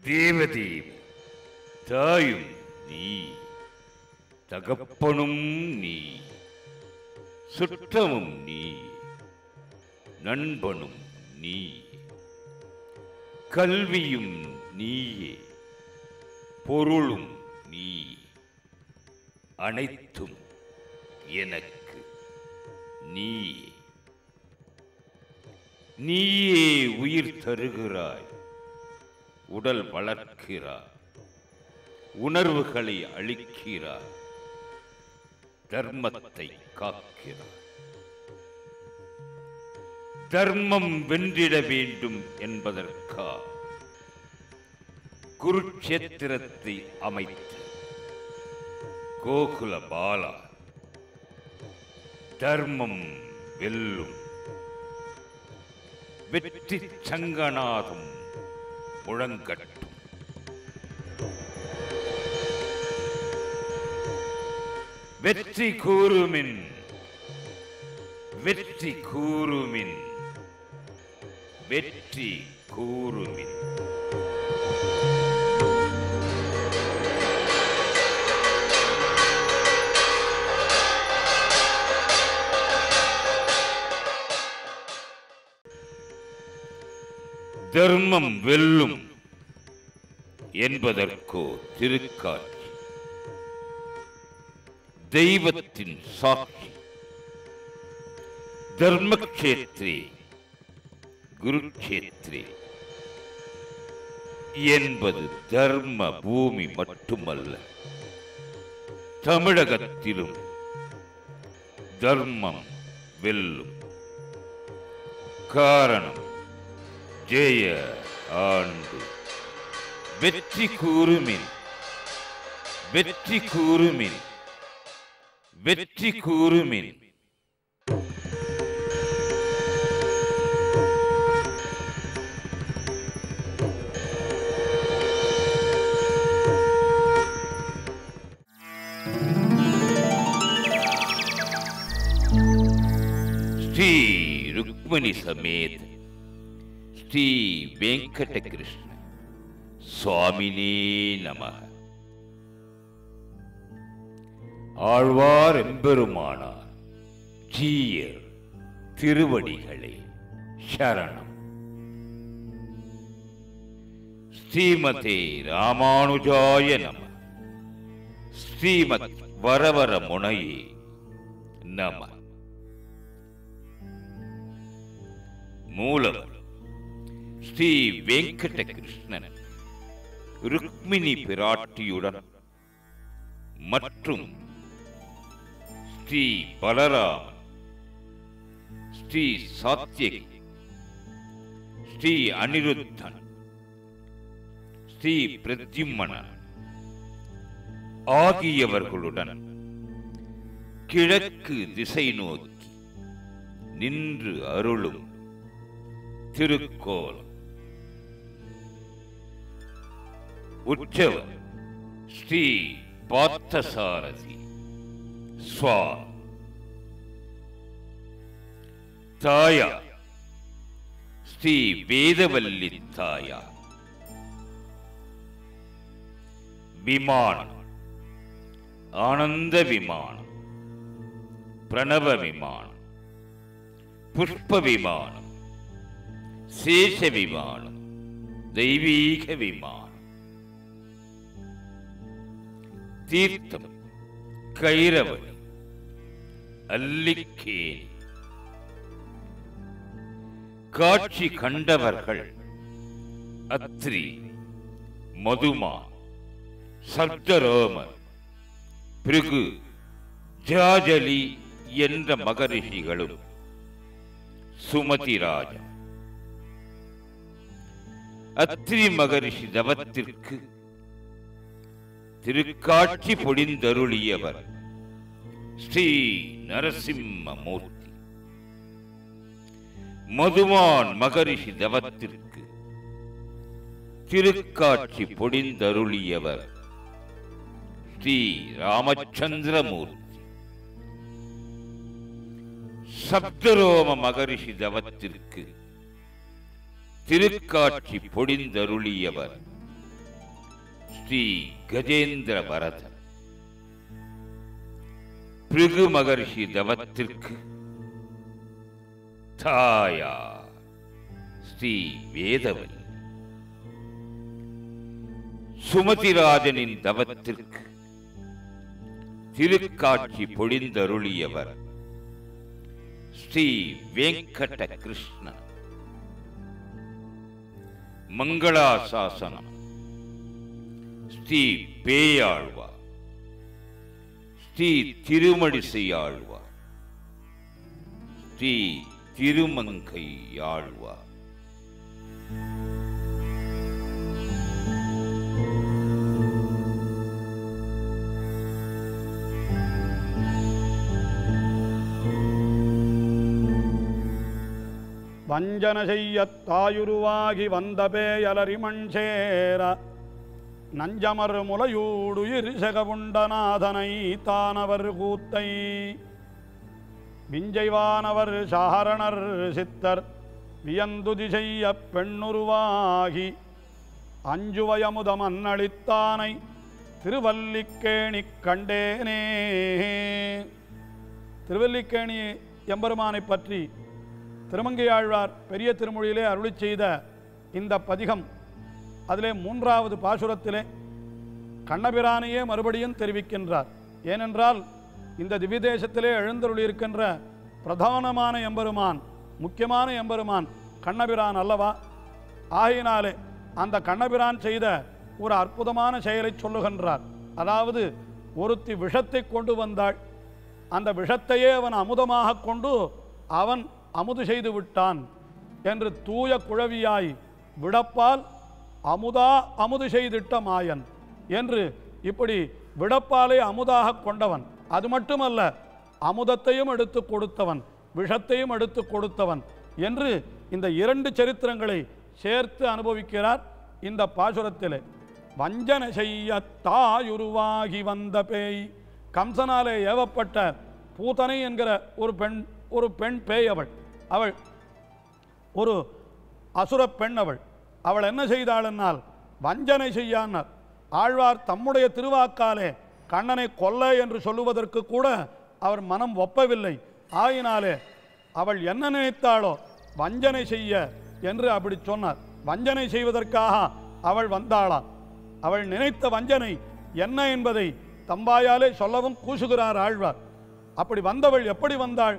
தேவதேவி தாயும் நீ தகப்பனும் நீ சுற்றமும் நீ நண்பனும் நீ கல்வியும் நீயே பொருளும் நீ அனைத்தும் எனக்கு நீ நீயே உயிர் தருகிறாய் உடல் வளர்க்கிறாய் உணர்வுகளை அளிக்கிறாய் தர்மத்தை காக்கிறாய் தர்மம் வென்றிட வேண்டும் என்பதற்கா குருட்சேத்திரத்தை அமைத்த கோகுல பாலா தர்மம் வெல்லும் வெற்றி சங்கநாதம் முழங்கட்டும் வெற்றி கூறுமின் வெற்றி கூறுமின் வெற்றி கூறுமின் தர்மம் வெல்லும் என்பதற்கோ திருக்காட்சி தெய்வத்தின் சாட்சி தர்மக்ஷேத்ரே குருக்ஷேத்ரே என்பது தர்ம பூமி மட்டுமல்ல தமிழகத்திலும் தர்மம் வெல்லும் காரணம் ஜெய ஆண்டு வெற்றி கூறுமின் வெற்றி கூறுமின் வெற்றி கூறுமின் ஸ்ரீ ருக்மணி சமேத ஸ்ரீ வெங்கடகிருஷ்ண சுவாமினே நம ஆழ்வார் எம்பெருமானார் ஜீயர் திருவடிகளே சரணம் ஸ்ரீமதே ராமானுஜாய நம ஸ்ரீமத் வரவர முனையே நம மூலம் ஸ்ரீ வெங்கட கிருஷ்ணன் ருக்மிணி பிராட்டியுடன் மற்றும் ஸ்ரீ பலராமன் ஸ்ரீ சாத்தியகி ஸ்ரீ அனிருத்தன் ஸ்ரீ பிரத்யும்மனன் ஆகியவர்களுடன் கிழக்கு திசை நோக்கி நின்று அருளும் திருக்கோலம் உற்சவர் ஸ்ரீ பார்த்தசாரதி ஸ்வா தாயா ஸ்ரீ வேதவல்லி தாயா விமானம் ஆனந்த விமானம் பிரணவ விமானம் புஷ்ப விமானம் சேஷ விமானம் தெய்வீக விமானம் தீர்த்தம் கைரவணி அல்லிக்கேணி காட்சி கண்டவர்கள் அத்ரி மதுமா சப்தரோமர் பிருகு ஜாஜலி என்ற மகரிஷிகளும் சுமதி ராஜா அத்ரி மகரிஷி தவத்திற்கு திருக்காட்சி பொழிந்தருளியவர் ஸ்ரீ நரசிம்மமூர்த்தி மதுமான் மகரிஷி தவத்திற்கு திருக்காட்சி பொழிந்தருளியவர் ஸ்ரீ ராமச்சந்திரமூர்த்தி சப்தரோம மகரிஷி தவத்திற்கு திருக்காட்சி பொழிந்தருளியவர் ஸ்ரீ கஜேந்திர வரதன் பிருகு மகர்ஷி தவத்திற்கு தாயார் ஸ்ரீ வேதவன் சுமதிராஜனின் தவத்திற்கு திருக்காட்சி பொழிந்தருளியவர் ஸ்ரீ வெங்கட கிருஷ்ணன் மங்களாசாசனம் ஸ்ரீ பேயாழ்வா ஸ்ரீ திருமடிசையாழ்வா ஸ்ரீ திருமங்கை ஆழ்வா வஞ்சன செய்யத் தாயுருவாகி வந்த பேயலரி மண்சேர நஞ்சமர் முலையூடுயிர் செகவுண்டநாதனை தானவர் கூத்தை விஞ்சைவானவர் சாரணர் சித்தர் வியந்துதி செய்ய பெண்ணுருவாகி அஞ்சுவயமுதம் அன்னளித்தானை திருவல்லிக்கேணிக் கண்டேனே திருவல்லிக்கேணி எம்பெருமானைப் பற்றி திருமங்கையாழ்வார் பெரிய திருமொழியிலே அருளிச் செய்த இந்த பதிகம் அதிலே மூன்றாவது பாசுரத்திலே கண்ணபிரானையே மறுபடியும் தெரிவிக்கின்றார் ஏனென்றால் இந்த திவ்யதேசத்திலே எழுந்தருளியிருக்கின்ற பிரதானமான எம்பெருமான் முக்கியமான எம்பெருமான் கண்ணபிரான் அல்லவா ஆகையினாலே அந்த கண்ணபிரான் செய்த ஒரு அற்புதமான செயலை சொல்லுகின்றார் அதாவது ஒருத்தி விஷத்தை கொண்டு வந்தாள் அந்த விஷத்தையே அவன் அமுதமாக கொண்டு அவன் அமுது செய்து விட்டான் என்று தூய குழவியாய் விடப்பால் அமுதா அமுது செய்திட்ட மாயன் என்று இப்படி விடப்பாலை அமுதாக கொண்டவன் அது மட்டுமல்ல அமுதத்தையும் எடுத்து கொடுத்தவன் விஷத்தையும் எடுத்து கொடுத்தவன் என்று இந்த இரண்டு சரித்திரங்களை சேர்த்து அனுபவிக்கிறார் இந்த பாசுரத்திலே வஞ்சனை செய்ய தாயுருவாகி வந்த பேய் கம்சனாலே ஏவப்பட்ட பூதனை என்கிற ஒரு பெண் ஒரு பெண் பேய் அவள் அவள் ஒரு அசுர பெண் அவள் அவள் என்ன செய்தாள் வஞ்சனை செய்யானார் ஆழ்வார் தம்முடைய திருவாக்காலே கண்ணனை கொல்ல என்று சொல்லுவதற்கு கூட அவர் மனம் ஒப்பவில்லை ஆயினாலே அவள் என்ன நினைத்தாளோ வஞ்சனை செய்ய என்று அப்படி சொன்னார் வஞ்சனை செய்வதற்காக அவள் வந்தாளாம் அவள் நினைத்த வஞ்சனை என்ன என்பதை தம்பாயாலே சொல்லவும் கூசுகிறார் ஆழ்வார் அப்படி வந்தவள் எப்படி வந்தாள்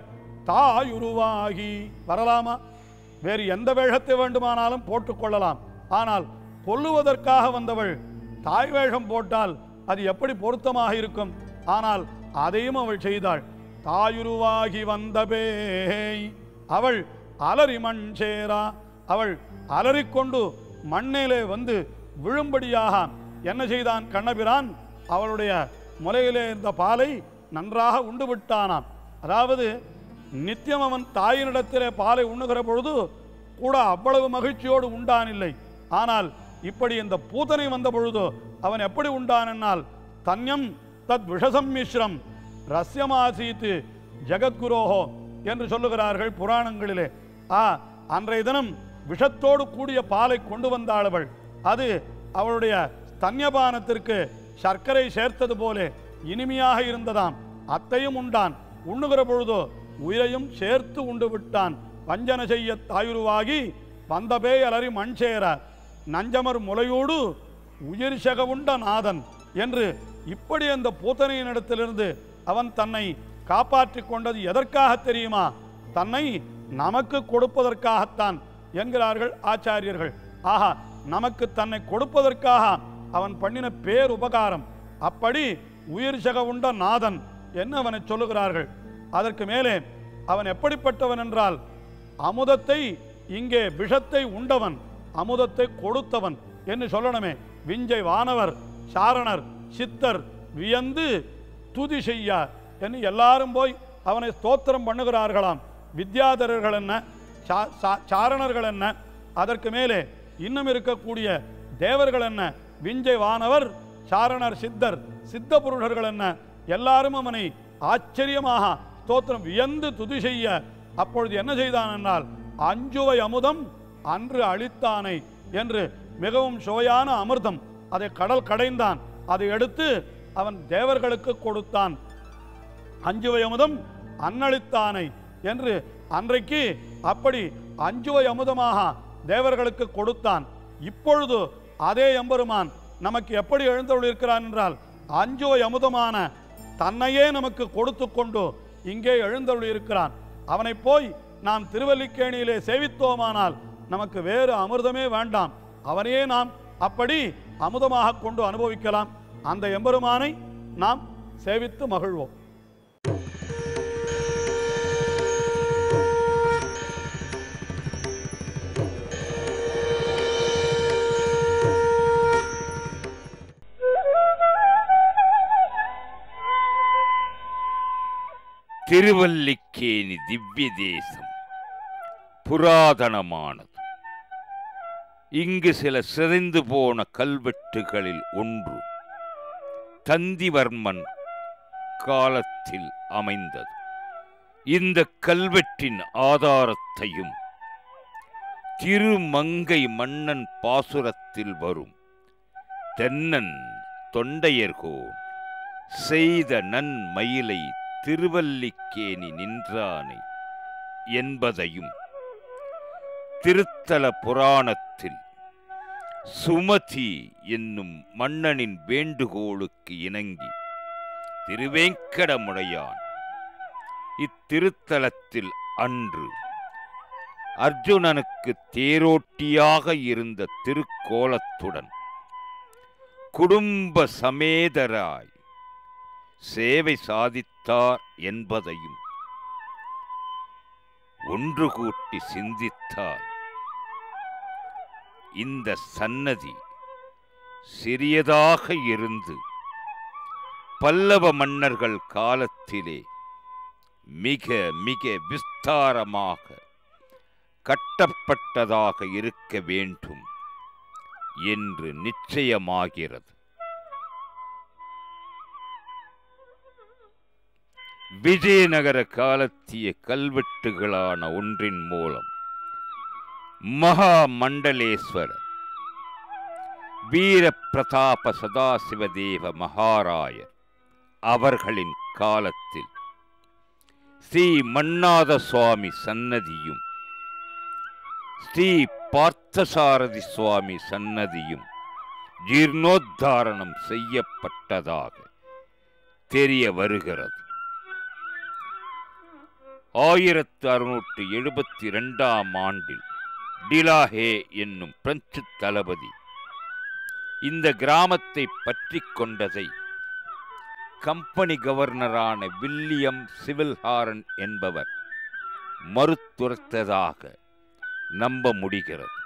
தாயுருவாகி வரலாமா வேறு எந்த வேஷத்தை வேண்டுமானாலும் போட்டுக்கொள்ளலாம் ஆனால் கொல்லுவதற்காக வந்தவள் தாய் வேஷம் போட்டால் அது எப்படி பொருத்தமாக இருக்கும் ஆனால் அதையும் அவள் செய்தாள் தாயுருவாகி வந்த பேய் அவள் அலறி மண் சேரா அவள் அலறிக்கொண்டு மண்ணிலே வந்து விழும்படியாக என்ன செய்தான் கண்ணபிரான் அவளுடைய முலையிலே இருந்த பாலை நன்றாக உண்டு விட்டானாம் அதாவது நித்தியம் அவன் தாயினிடத்திலே பாலை உண்ணுகிற பொழுது கூட அவ்வளவு மகிழ்ச்சியோடு உண்டானில்லை ஆனால் இப்படி இந்த பூதனை வந்த பொழுது அவன் எப்படி உண்டான் என்னால் தன்யம் தத் விஷசம்மிஸ்ரம் ரஸ்யமாசீத்து ஜெகத்குரோஹோ என்று சொல்லுகிறார்கள் புராணங்களிலே ஆ அன்றைய தினம் விஷத்தோடு கூடிய பாலை கொண்டு வந்தாள் அவள் அது அவளுடைய ஸ்தன்யபானத்திற்கு சர்க்கரை சேர்த்தது போலே இனிமையாக இருந்ததாம் அத்தையும் உண்டான் உண்ணுகிற பொழுதோ உயிரையும் சேர்த்து உண்டு விட்டான் வஞ்சன செய்ய தாயுருவாகி வந்தபே அலறி மண் சேர நஞ்சமர் முலையோடு உயிர் செகவுண்ட நாதன் என்று இப்படி அந்த பூத்தனையினிடத்திலிருந்து அவன் தன்னை காப்பாற்றிக் கொண்டது எதற்காக தெரியுமா தன்னை நமக்கு கொடுப்பதற்காகத்தான் என்கிறார்கள் ஆச்சாரியர்கள் ஆஹா நமக்கு தன்னை கொடுப்பதற்காக அவன் பண்ணின பேர் உபகாரம் அப்படி உயிர் செகவுண்ட நாதன் என்று அவனை சொல்லுகிறார்கள் அதற்கு மேலே அவன் எப்படிப்பட்டவன் என்றால் அமுதத்தை இங்கே விஷத்தை உண்டவன் அமுதத்தை கொடுத்தவன் என்று சொல்லணுமே விஞ்சை வானவர் சாரணர் சித்தர் வியந்து துதி செய்ய என்று எல்லாரும் போய் அவனை ஸ்தோத்திரம் பண்ணுகிறார்களாம் வித்யாதரர்கள் என்ன சா- சா- சாரணர்கள் என்ன அதற்கு மேலே இன்னும் இருக்கக்கூடிய தேவர்கள் என்ன விஞ்சை வானவர் சாரணர் சித்தர் சித்த புருஷர்கள் என்ன எல்லாரும் அவனை ஆச்சரியமாக ஸ்தோத்திரம் வியந்து துதி செய்ய அப்பொழுது என்ன செய்தான் என்றால் அஞ்சுவை அமுதம் அன்று அளித்தானை என்று மிகவும் சுவையான அமிர்தம் அதை கடல் கடைந்தான் அதை எடுத்து அவன் தேவர்களுக்கு கொடுத்தான் அஞ்சுவை அமுதம் அன்னளித்தானை என்று அன்றைக்கு அப்படி அஞ்சுவை அமுதமாக தேவர்களுக்கு கொடுத்தான் இப்பொழுது அதே எம்பெருமான் நமக்கு எப்படி எழுந்தருளிருக்கிறான் என்றால் அஞ்சுவை அமுதமான தன்னையே நமக்கு கொடுத்து கொண்டு இங்கே எழுந்தருளியிருக்கிறான் அவனை போய் நாம் திருவல்லிக்கேணியிலே சேவித்தோமானால் நமக்கு வேறு அமிர்தமே வேண்டாம் அவனையே நாம் அப்படி அமுதமாக கொண்டு அனுபவிக்கலாம் அந்த எம்பெருமானை நாம் சேவித்து மகிழ்வோம் திருவல்லிக்கேணி திவ்ய தேசம் புராதனமானது இங்கு சில சிதைந்து போன கல்வெட்டுகளில் ஒன்று தந்திவர்மன் காலத்தில் அமைந்தது இந்த கல்வெட்டின் ஆதாரத்தையும் திருமங்கை மன்னன் பாசுரத்தில் வரும் தென்னன் தொண்டையர்கோன் செய்த நன்மயிலை திருவல்லிக்கேணி நின்றானை என்பதையும் திருத்தல புராணத்தில் சுமதி என்னும் மன்னனின் வேண்டுகோளுக்கு இணங்கி திருவேங்கடமுடையான் இத்திருத்தலத்தில் அன்று அர்ஜுனனுக்கு தேரோட்டியாக இருந்த திருக்கோலத்துடன் குடும்ப சமேதராய் சேவை சாதித்தார் என்பதையும் ஒன்று கூட்டி சிந்தித்தால் இந்த சன்னதி சிறியதாக இருந்து பல்லவ மன்னர்கள் காலத்திலே மிக மிக விஸ்தாரமாக கட்டப்பட்டதாக இருக்க வேண்டும் என்று நிச்சயமாகிறது விஜயநகர காலத்திய கல்வெட்டுகளான ஒன்றின் மூலம் மகா மண்டலேஸ்வரர் வீர பிரதாப சதாசிவதேவ மகாராயர் அவர்களின் காலத்தில் ஸ்ரீ மன்னாத சுவாமி சன்னதியும் ஸ்ரீ பார்த்தசாரதி சுவாமி சன்னதியும் ஜீர்ணோத்தாரணம் செய்யப்பட்டதாக தெரிய வருகிறது ஆயிரத்து அறுநூற்று எழுபத்தி இரண்டாம் ஆண்டில் டிலாஹே என்னும் பிரெஞ்சு தளபதி இந்த கிராமத்தை பற்றி கொண்டதை கம்பெனி கவர்னரான வில்லியம் சிவில்ஹாரன் என்பவர் மறுத்துரைத்ததாக நம்ப முடிகிறது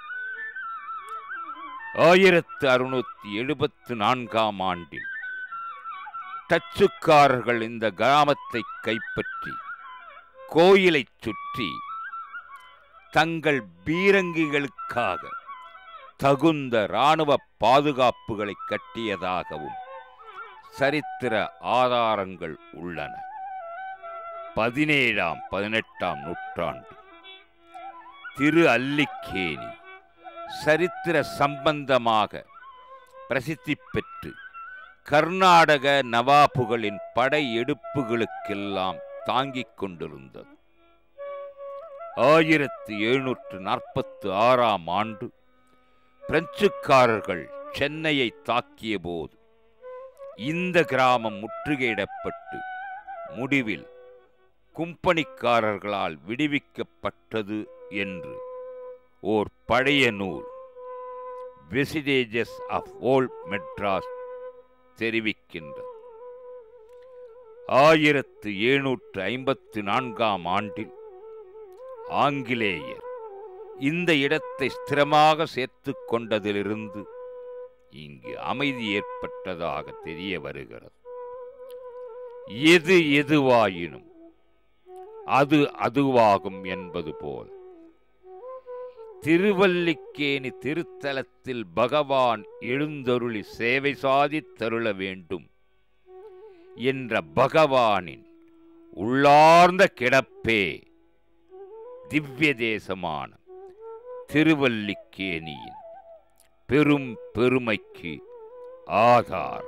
ஆயிரத்து அறுநூத்தி எழுபத்து நான்காம் ஆண்டில் டச்சுக்காரர்கள் இந்த கிராமத்தை கைப்பற்றி கோயிலைச் சுற்றி தங்கள் பீரங்கிகளுக்காக தகுந்த இராணுவ பாதுகாப்புகளை கட்டியதாகவும் சரித்திர ஆதாரங்கள் உள்ளன பதினேழாம் பதினெட்டாம் நூற்றாண்டு திரு அல்லிக்கேணி சரித்திர சம்பந்தமாக பிரசித்தி பெற்று கர்நாடக நவாபுகளின் படையெடுப்புகளுக்கெல்லாம் தாங்கிக் கொண்டிருந்தது ஆயிரத்து எழுநூற்று நாற்பத்து ஆறாம் ஆண்டு பிரெஞ்சுக்காரர்கள் சென்னையை தாக்கிய போது இந்த கிராமம் முற்றுகையிடப்பட்டு முடிவில் கும்பனிக்காரர்களால் விடுவிக்கப்பட்டது என்று ஓர் பழைய நூல் வெசிடேஜஸ் ஆஃப் ஓல்ட் மெட்ராஸ் தெரிவிக்கின்றது ஆயிரத்து எழுநூற்று ஐம்பத்து நான்காம் ஆண்டில் ஆங்கிலேயர் இந்த இடத்தை ஸ்திரமாக சேர்த்து கொண்டதிலிருந்து இங்கு அமைதி ஏற்பட்டதாக தெரிய வருகிறது எது எதுவாயினும் அது அதுவாகும் என்பது போல் திருவல்லிக்கேணி திருத்தலத்தில் பகவான் எழுந்தருளி சேவை சாதித்தருள வேண்டும் என்ற பகவானின் உள்ளார்ந்த கிடப்பே திவ்ய தேசமான திருவல்லிக்கேணியின் பெரும் பெருமைக்கு ஆதாரம்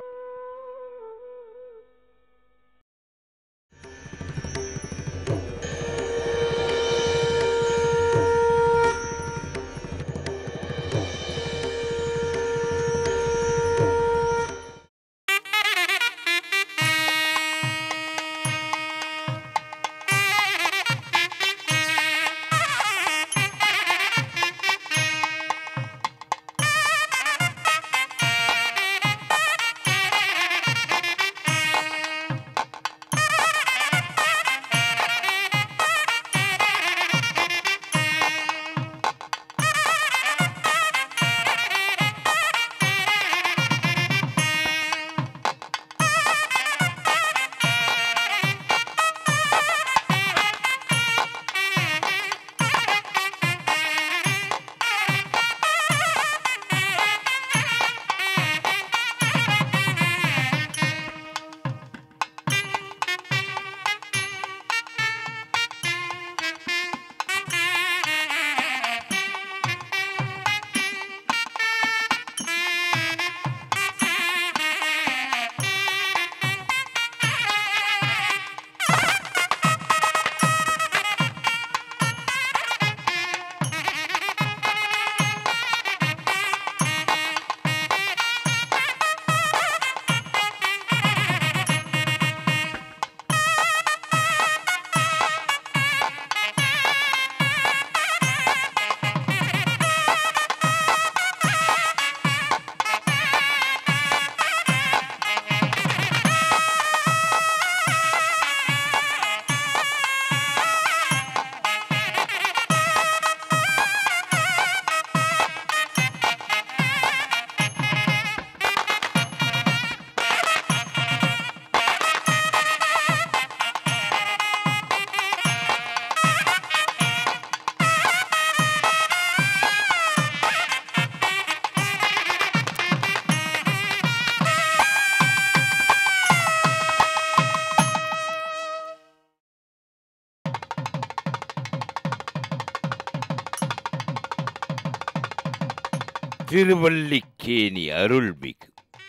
திருவல்லிக்கேணி அருள்மிகு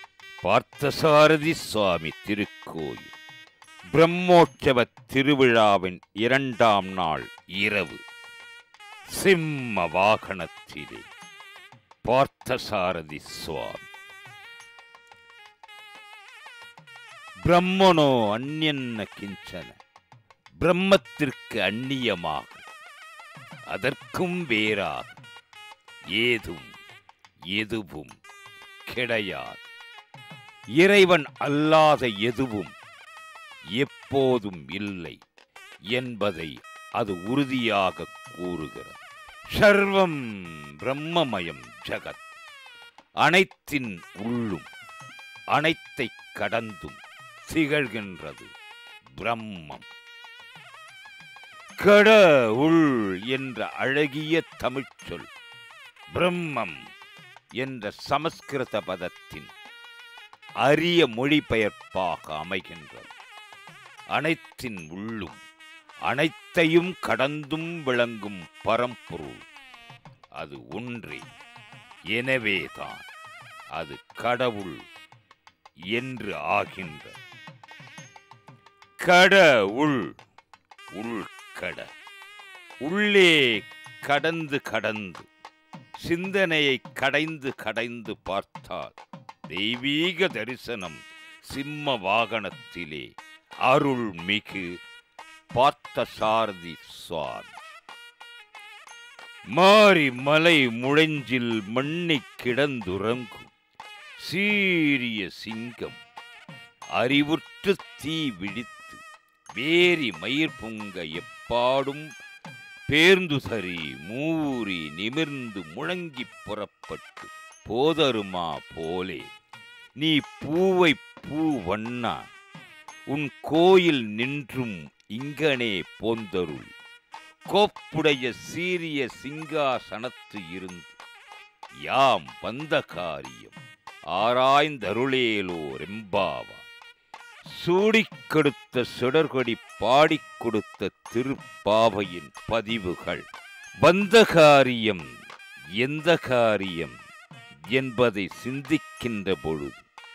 பார்த்தசாரதி சுவாமி திருக்கோயில் பிரம்மோற்சவ திருவிழாவின் இரண்டாம் நாள் இரவு சிம்ம வாகனத்திலே பார்த்தசாரதி சுவாமி பிரம்மனோ அந்யன்ன கிஞ்சன பிரம்மத்திற்கு அந்நியமாக அதற்கும் வேறாக ஏதும் எதுவும் கிடையாது இறைவன் அல்லாத எதுவும் எப்போதும் இல்லை என்பதை அது உறுதியாக கூறுகிறது சர்வம் பிரம்மமயம் ஜகத் அனைத்தின் உள்ளும் அனைத்தை கடந்தும் திகழ்கின்றது பிரம்மம் கடவுள் என்ற அழகிய தமிழ்ச்சொல் பிரம்மம் என்ற சமஸ்கிருத பதத்தின் அரிய மொழிபெயர்ப்பாக அமைகின்றது அனைத்தின் உள்ளும் அனைத்தையும் கடந்தும் விளங்கும் பரம்பொருள் அது ஒன்றே எனவேதான் அது கடவுள் என்று ஆகின்றது கடவுள் உள்கட உள்ளே கடந்து கடந்து சிந்தனையை கடைந்து கடைந்து பார்த்தால் தெய்வீக தரிசனம் சிம்ம வாகனத்திலே அருள் மிகு பார்த்தசாரதி சுவாமி மாறி மலை முழஞ்சில் மண்ணி கிடந்துறங்கும் சீரிய சிங்கம் அறிவுற்று தீ விழித்து வேரி மயிர் பொங்க எப்பாடும் பேர்ந்து சரி மூறி நிமிர்ந்து முழங்கிப் புறப்பட்டு போதருமா போலே நீ பூவை பூ வண்ணா உன் கோயில் நின்றும் இங்கனே போந்தருள் கோப்புடைய சீரிய சிங்காசனத்து இருந்து யாம் வந்த காரியம் ஆராய்ந்தருளேலோ ரெம்பாவா சூடிக் கொடுத்த சுடர்கொடி பாடிக் கொடுத்த திருப்பாவையின் பதிவுகள் வந்த காரியம் எந்த காரியம் என்பதை சிந்திக்கின்ற பொழுது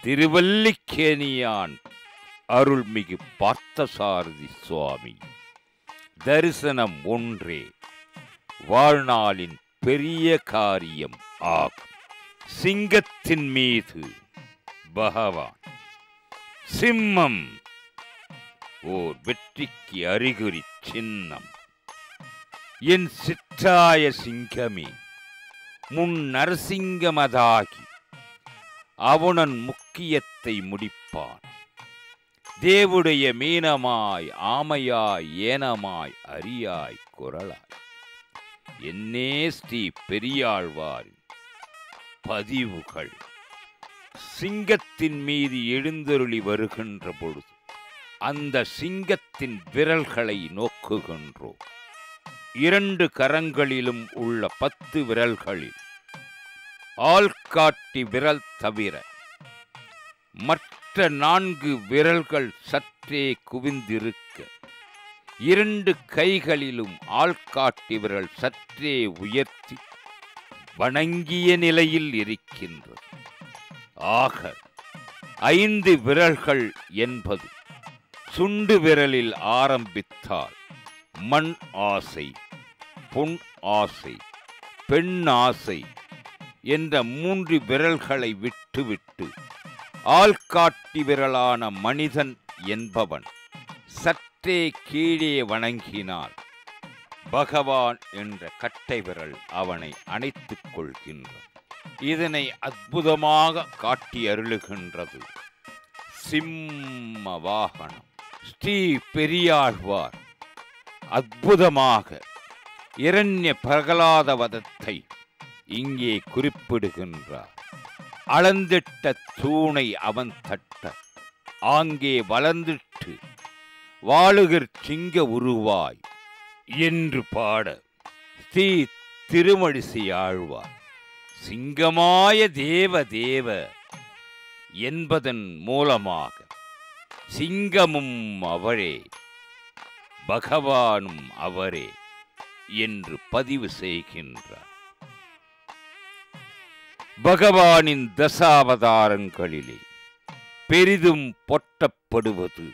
திருவல்லிக்கேணியான் அருள்மிகு பார்த்தசாரதி சுவாமி தரிசனம் ஒன்றே வாழ்நாளின் பெரிய காரியம் ஆகும் சிங்கத்தின் மீது பகவான் சிம்மம் ஓர் வெற்றிக்கு அறிகுறி சின்னம் என் சிற்றாய சிங்கமே முன் நரசிங்கமதாகி அவனன் முக்கியத்தை முடிப்பான் தேவுடைய மீனமாய் ஆமையாய் ஏனமாய் அரியாய் குரலாய் என்னே ஸ்ரீ பெரியாழ்வாரின் பதிவுகள் சிங்கத்தின் மீது எழுந்தருளி வருகின்ற பொழுது அந்த சிங்கத்தின் விரல்களை நோக்குகின்றோம் இரண்டு கரங்களிலும் உள்ள பத்து விரல்களில் ஆள்காட்டி விரல் தவிர மற்ற நான்கு விரல்கள் சற்றே குவிந்திருக்க இரண்டு கைகளிலும் ஆள்காட்டி விரல் சற்றே உயர்த்தி வணங்கிய நிலையில் இருக்கின்றது ஆக ஐந்து விரல்கள் என்பது சுண்டு விரலில் ஆரம்பித்தால் மண் ஆசை பொன் ஆசை பெண் ஆசை என்ற மூன்று விரல்களை விட்டுவிட்டு ஆள்காட்டி விரலான மனிதன் என்பவன் சற்றே கீழே வணங்கினால் பகவான் என்ற கட்டை விரல் அவனை அணைத்துக் கொள்கின்றது இதனை அற்புதமாக காட்டி அருளுகின்றது சிம்ம வாகனம் ஸ்ரீ பெரியாழ்வார் அற்புதமாக இரண்ய பிரகலாதவதத்தை இங்கே குறிப்பிடுகின்றார் அளந்திட்ட தூணை அவன் தட்ட ஆங்கே வளர்ந்திட்டு வாழுகிற சிங்க உருவாய் என்று பாட ஸ்ரீ திருமழிசை ஆழ்வார் சிங்கமாய தேவ தேவ என்பதன் மூலமாக சிங்கமும் அவரே பகவானும் அவரே என்று பதிவு செய்கின்றார் பகவானின் தசாவதாரங்களிலே பெரிதும் பொட்டப்படுவது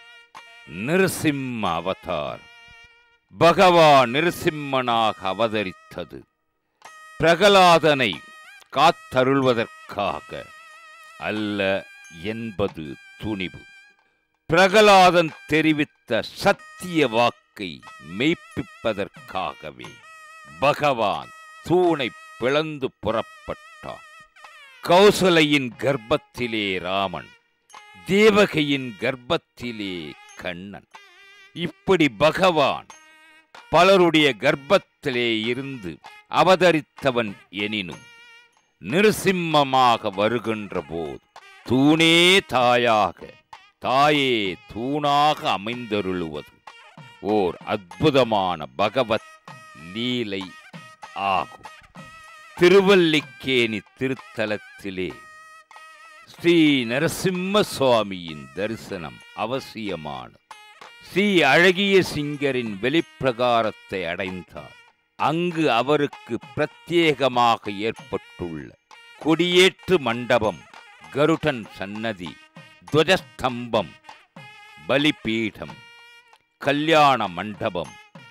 நிருசிம்ம அவதார் பகவான் நிருசிம்மனாக அவதரித்தது பிரகலாதனை காத்தருள்வதற்காக அல்ல என்பது துணிவு பிரகலாதன் தெரிவித்த சத்திய வாக்கை மெய்ப்பிப்பதற்காகவே பகவான் தூணை பிளந்து புறப்பட்டான் கௌசலையின் கர்ப்பத்திலே ராமன் தேவகையின் கர்ப்பத்திலே கண்ணன் இப்படி பகவான் பலருடைய கர்ப்பத்திலே இருந்து அவதரித்தவன் எனினும் நிருசிம்மமாக வருகின்ற போது தூணே தாயாக தாயே தூணாக அமைந்தருளுவது ஓர் அற்புதமான பகவத் லீலை ஆகும் திருவல்லிக்கேணி திருத்தலத்திலே ஸ்ரீ நரசிம்ம சுவாமியின் தரிசனம் அவசியமானது ஸ்ரீ அழகிய சிங்கரின் வெளிப்பிரகாரத்தை அடைந்தார் அங்கு அவருக்கு பிரத்யேகமாக ஏற்பட்டுள்ள கொடியேற்று மண்டபம் கருடன் சன்னதி துவஜஸ்தம்பம் பலிபீடம் கல்யாண மண்டபம்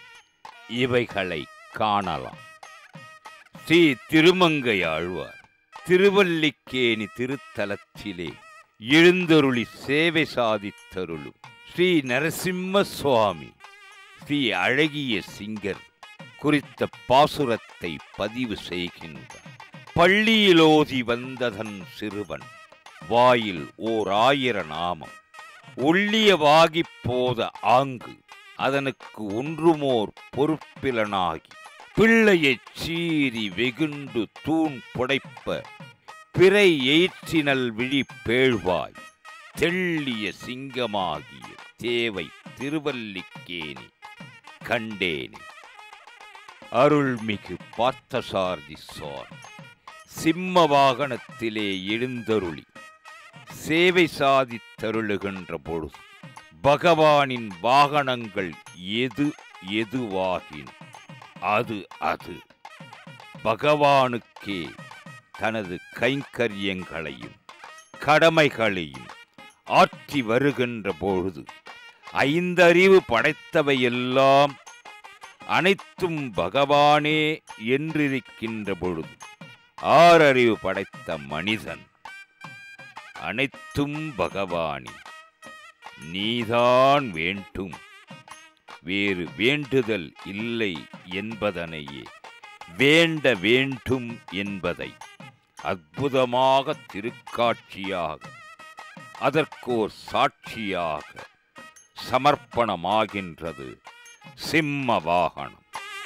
இவைகளை காணலாம் ஸ்ரீ திருமங்கை ஆழ்வார் திருவல்லிக்கேணி திருத்தலத்திலே எழுந்தருளி சேவை சாதித்தருளும் ஸ்ரீ நரசிம்ம சுவாமி ஸ்ரீ அழகிய சிங்கர் குறித்த பாசுரத்தை பதிவு செய்கின்றார் பள்ளியிலோதி வந்ததன் சிறுவன் வாயில் ஓர் ஆயிர நாமம் ஒள்ளியவாகிப் போத ஆங்கு அதனுக்கு ஒன்றுமோர் பொறுப்பிலனாகி பிள்ளையைச் சீறி வெகுண்டு தூண் புடைப்ப பிறை எயிற்றினல் விழி பேழ்வாய் தெள்ளிய சிங்கமாகிய தேவை திருவல்லிக்கேணி கண்டேனே அருள்மிகு பார்த்தசாரதி சுவாமி சிம்ம வாகனத்திலே எழுந்தருளி சேவை சாதித்தருளுகின்ற பொழுது பகவானின் வாகனங்கள் எது எதுவாகின் அது அது பகவானுக்கே தனது கைங்கரியங்களையும் கடமைகளையும் ஆற்றி வருகின்ற பொழுது ஐந்தறிவு படைத்தவையெல்லாம் அனைத்தும் பகவானே என்றிருக்கின்ற பொழுது ஆறறிவு படைத்த மனிதன் அனைத்தும் பகவானே நீதான் வேண்டும் வேறு வேண்டுதல் இல்லை என்பதனையே வேண்ட வேண்டும் என்பதை அற்புதமாக திருக்காட்சியாக அதற்கோர் சாட்சியாக சமர்ப்பணமாகின்றது சிம்ம வாகனம்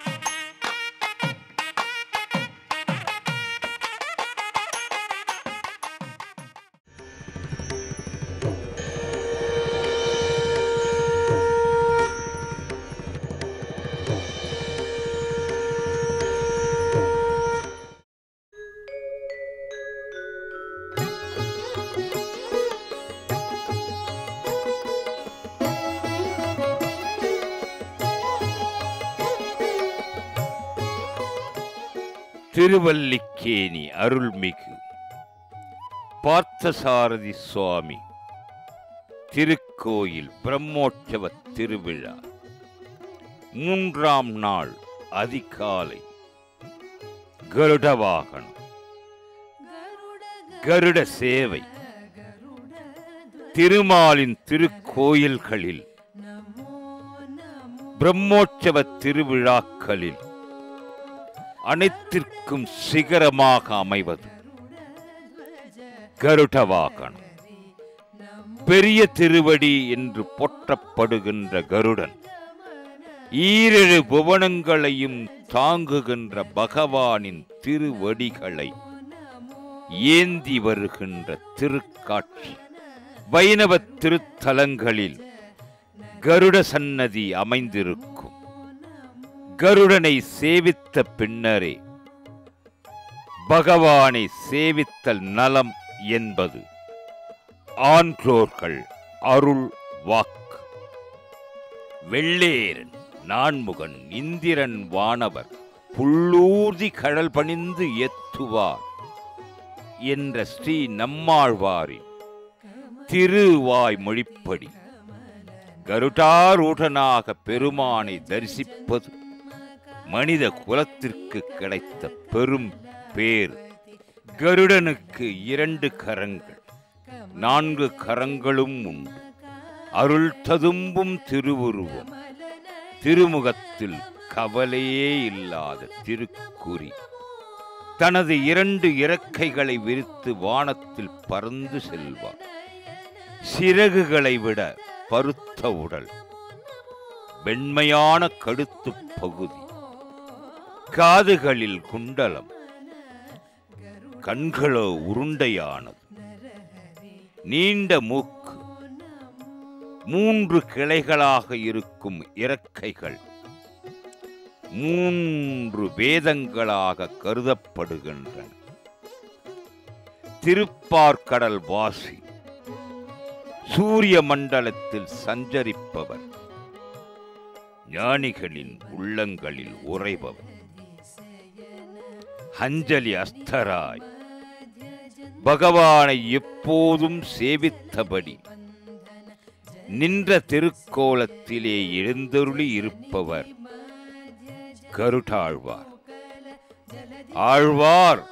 திருவல்லிக்கேணி அருள்மிகு பார்த்தசாரதி சுவாமி திருக்கோயில் பிரம்மோற்சவ திருவிழா மூன்றாம் நாள் அதிகாலை கருட வாகனம் கருட சேவை திருமாலின் திருக்கோயில்களில் பிரம்மோற்சவ திருவிழாக்களில் அனைத்திற்கும் சிகரமாக அமைவது கருட வாகனம் பெரிய திருவடி என்று போற்றப்படுகின்ற கருடன் ஈரேழு புவனங்களையும் தாங்குகின்ற பகவானின் திருவடிகளை ஏந்தி வருகின்ற திருக்காட்சி வைணவ திருத்தலங்களில் கருட சன்னதி அமைந்திருக்கும் கருடனை சேவித்த பின்னரே பகவானை சேவித்தல் நலம் என்பது ஆன்றோர்கள் அருள் வாக்கு வெள்ளேரன் நான்முகன் இந்திரன் வானவர் புள்ளூர்தி கடல் பணிந்து எத்துவார் என்ற ஸ்ரீ நம்மாழ்வாரின் திருவாய் மொழிப்படி கருடாரூடனாக பெருமானை தரிசிப்பது மனித குலத்திற்கு கிடைத்த பெரும் பேர் கருடனுக்கு இரண்டு கரங்கள் நான்கு கரங்களும் உண்டு அருள் ததும்பும் திருவுருவம் திருமுகத்தில் கவலையே இல்லாத திருக்குறி தனது இரண்டு இறக்கைகளை விரித்து வானத்தில் பறந்து செல்வார் சிறகுகளை விட பருத்த உடல் வெண்மையான கழுத்து பகுதி காதுகளில் குண்டலம் கண்களோ உருண்டையானது நீண்ட மூக்கு மூன்று கிளைகளாக இருக்கும் இறக்கைகள் மூன்று வேதங்களாக கருதப்படுகின்றன திருப்பார்கடல் வாசி சூரிய மண்டலத்தில் சஞ்சரிப்பவர் ஞானிகளின் உள்ளங்களில் உறைபவர் அஞ்சலி அஸ்தராய் பகவானை எப்போதும் சேவித்தபடி நின்ற திருக்கோலத்திலே எழுந்தருளி இருப்பவர் கருடாழ்வார் ஆழ்வார்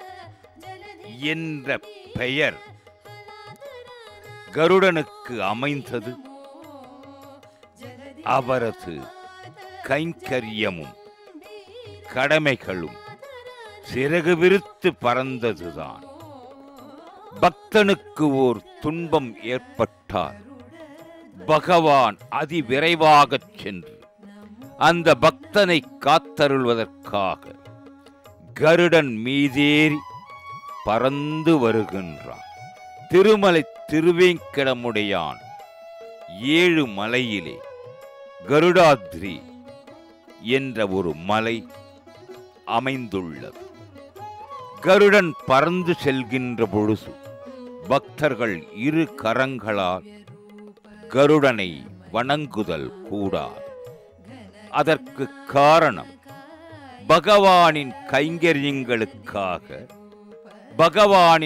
என்ற பெயர் கருடனுக்கு அமைந்தது அவரது கைங்கரியமும் கடமைகளும் சிறகு விரித்து பறந்ததுதான் பக்தனுக்கு ஓர் துன்பம் ஏற்பட்டால் பகவான் அதிவிரைவாகச் சென்று அந்த பக்தனை காத்தருள்வதற்காக கருடன் மீதேறி பறந்து வருகின்றான் திருமலை திருவேங்கடமுடையான் ஏழு மலையிலே கருடாத்ரி என்ற ஒரு மலை அமைந்துள்ளது கருடன் பறந்து செல்கின்ற பொழுது பக்தர்கள் இரு கரங்களால் கருடனை வணங்குதல் கூடாது அதற்கு காரணம் பகவானின் கைங்கரியங்களுக்காக பகவானின்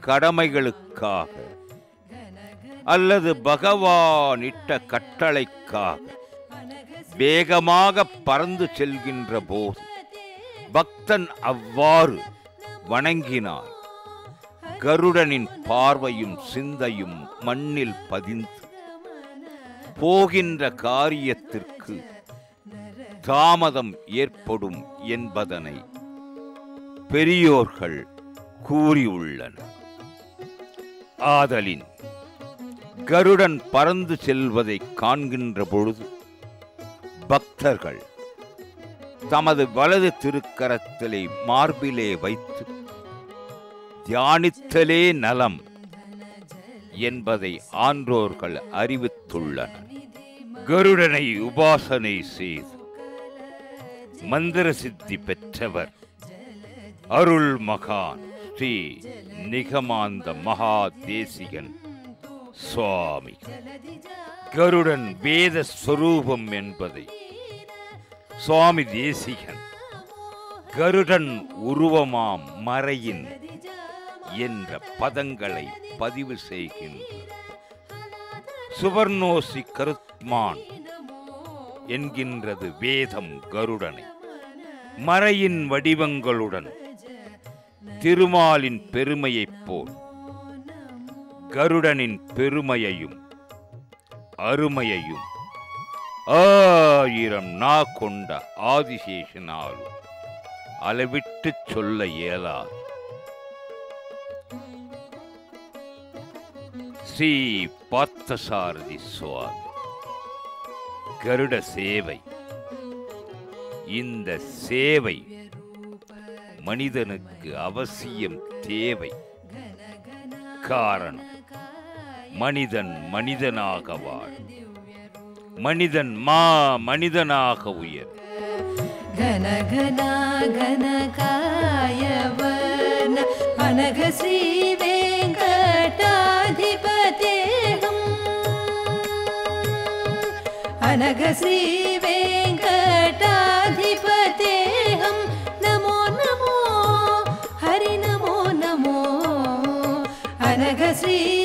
கடமைகளுக்காக அல்லது பகவான் இட்ட கட்டளைக்காக வேகமாக பறந்து செல்கின்ற போது பக்தன் அவ்வாறு வணங்கினான் கருடனின் பார்வையும் சிந்தையும் மண்ணில் பதிந்து போகின்ற காரியத்திற்கு தாமதம் ஏற்படும் என்பதனை பெரியோர்கள் கூறியுள்ளனர் ஆதலின் கருடன் பறந்து செல்வதை காண்கின்ற பொழுது பக்தர்கள் தமது வலது திருக்கரத்திலே மார்பிலே வைத்து தியானித்தலே நலம் என்பதை ஆன்றோர்கள் அறிவித்துள்ளனர் கருடனை உபாசனை செய்து மந்திர சித்தி பெற்றவர் அருள் மகான் ஸ்ரீ நிகமாந்த மகா தேசிகன் சுவாமி கருடன் வேத ஸ்வரூபம் என்பதை சுவாமி தேசிகன் கருடன் உருவமாம் மறையின் என்ற பதங்களை பதிவு செய்கின்றார் சுவர்ணோசி கருத்மான் என்கின்றது வேதம் கருடனை மறையின் வடிவங்களுடன் திருமாலின் பெருமையைப் போல் கருடனின் பெருமையையும் அருமையையும் ஆயிரம் நா கொண்ட ஆதிசேஷனாலும் அளவிட்டு சொல்ல இயலாது ஸ்ரீ பார்த்தசாரதி சுவாமி கருட சேவை இந்த சேவை மனிதனுக்கு அவசியம் தேவை காரணம் மனிதன் மனிதனாக வாழ மனிதன் மா மனிதனாக உயர் घन घना घनकाय वन अनघ श्रीवेङ्कटाधिपतेऽहम् अनघ श्रीवेङ्कटाधिपतेऽहं नमो नमो हरि नमो नमो अनघ श्री